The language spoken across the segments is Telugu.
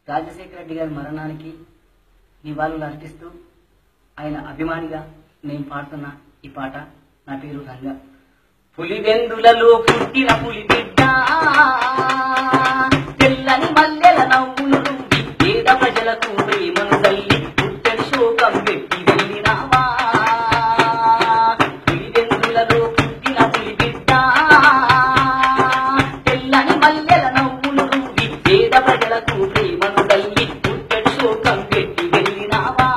రాజశేఖర రెడ్డి గారి మరణానికి నివాళులు అర్పిస్తూ ఆయన అభిమానిగా నేను పాడుతున్న ఈ పాట నా పేరు రంగ పులివెందులలో పుట్టిన పులి బిడ్డ తెల్లని మల్లెల నవ్వులు రువ్వి పేద ప్రజలకు ప్రేమను తల్లి పుట్టని శోకం పెట్టి వెళ్ళినావా పులివెందులలో పుట్టిన పులి బిడ్డ తెల్లని మల్లెల నవ్వులు రువ్వి పేద ప్రజలకు ప్రేమను తల్లి పుట్టని శోకం పెట్టి వెళ్ళినావా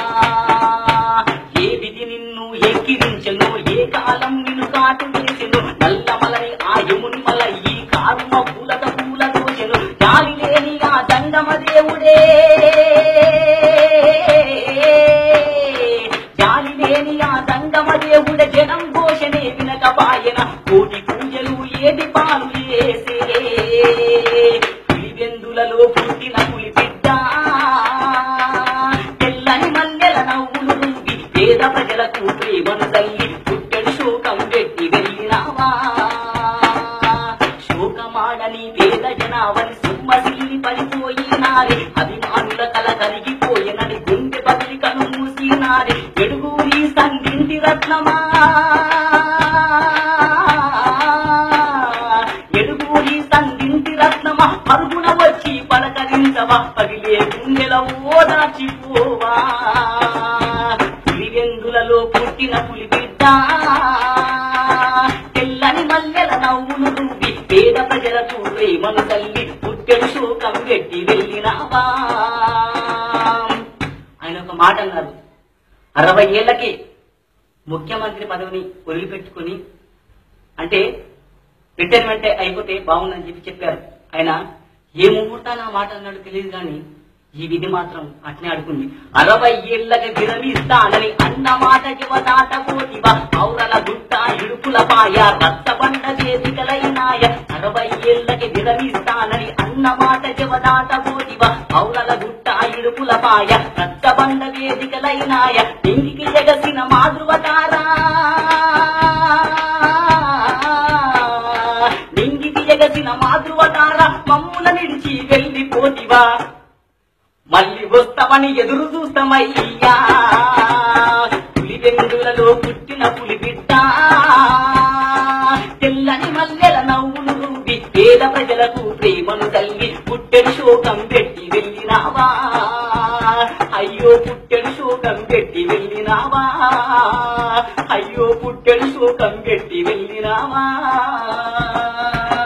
ఏ విధి నిన్ను ఎక్కిరించెను ఏ కాలం నిన్ను కాటు వేసెను నల్లమలని ఆ యముని మల ఈ కారుమ పూలత పూల దోచెను జాలి లేని ఆ దండమ దేవుడే జాలి లేని ఆ దండమ దేవుడే జనం ఘోషనే వినకపాయన కోటి పూజలు ఏది పాలు చేసే పులివెందులలో పుట్టిన పులి బిడ్డ తెల్లని మల్లెల నవ్వులు రువ్వి పేద ప్రజలకు ప్రేమను తల్లి పుట్టెడు శోకం పెట్టి వెళ్ళినావా శోకమాడని పేద జనావని సుమ్మసిల్లి పడిపోయినారే అభిమానుల కల కరిగిపోయినని గుండె పత్రికను మూసినారే ఎడుగూరి సంధింటి రత్నమా ఎడుగూరి సంధింటి రత్నమా పరుగున వచ్చి పలకరించవా పగిలే గుండెల ఓదార్చిపోవా పులివెందులలో పుట్టిన పులి బిడ్డ తెల్లని మల్లెల నవ్వులు రువ్వి పేద ప్రజలకు ప్రేమను తల్లి పుట్టెడు శోకం పెట్టి వెళ్ళినావా ఆయన ఒక మాట అన్నారు అరవై ఏళ్లకి ముఖ్యమంత్రి పదవిని వదిలిపెట్టుకుని అంటే రిటైర్మెంట్ అయిపోతే బాగుందని చెప్పి చెప్పారు ఆయన ఏ ముహూర్తాన ఆ మాట అన్నాడు తెలియదు కానీ ఈ విధి మాత్రం అట్నే అడుగుంది అరవై ఏళ్ళకి విరమిస్తానని అన్న మాట దాటపోతివా పౌరల గుట్ట ఇడుపుల పాయ రక్తబండ వేదికలైనాయ అరవై ఏళ్ళకి విరమిస్తానని అన్న మాట దాటపోతివా పౌరల గుట్ట ఇడుపుల పాయ రక్తబండ వేదికలైనాయ ఇంటికి ఎగసిన మాధృవతారా నింగికి ఎగసిన మాతృవతార మమ్ముల నిడిచి వెళ్ళిపోతివా మళ్ళీ వస్తామని ఎదురు చూస్తామయ్యా పులివెందులలో పుట్టిన పులి బిడ్డ తెల్లని మల్లెల నవ్వులు రువ్వి పేద ప్రజలకు ప్రేమను తల్లి పుట్టెడు శోకం పెట్టి వెళ్ళినావా అయ్యో పుట్టెడు శోకం పెట్టి వెళ్ళినావా అయ్యో పుట్టెడు శోకం పెట్టి వెళ్ళినావా